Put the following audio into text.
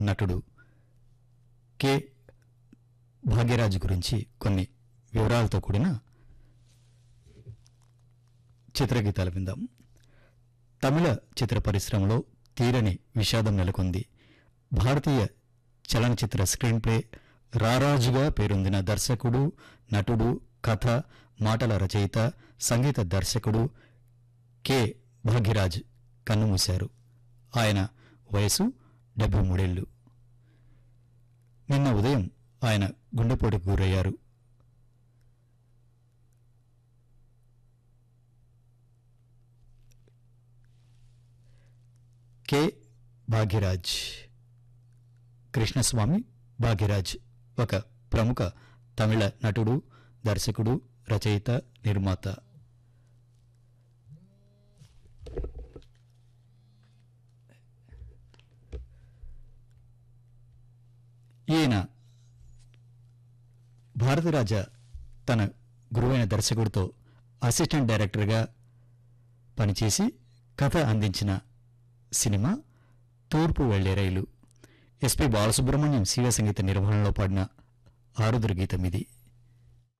నటుడు కె భాగ్యరాజు గురించి కొన్ని వివరాలతో కూడిన చిత్రగీతాలు విందాం తమిళ చిత్ర పరిశ్రమలో తీరని విషాదం నెలకొంది భారతీయ చలనచిత్ర స్క్రీన్ ప్లే రారాజుగా పేరొందిన దర్శకుడు నటుడు కథ మాటల రచయిత సంగీత దర్శకుడు కె భాగ్యరాజ్ కన్నుమూశారు ఆయన వయసు డెబ్బై మూడేళ్లు నిన్న ఉదయం ఆయన గుండెపోటుకు గురయ్యారు కె భాగ్యరాజ్ కృష్ణస్వామి భాగ్యరాజ్ ఒక ప్రముఖ తమిళ నటుడు దర్శకుడు రచయిత నిర్మాత ఈయన భారతరాజ తన గురువైన దర్శకుడితో అసిస్టెంట్ డైరెక్టర్గా పనిచేసి కథ అందించిన సినిమా తూర్పు వెళ్లే రైలు ఎస్పి బాలసుబ్రహ్మణ్యం శివ సంగీత నిర్వహణలో పాడిన ఆరుద్ర గీతం ఇది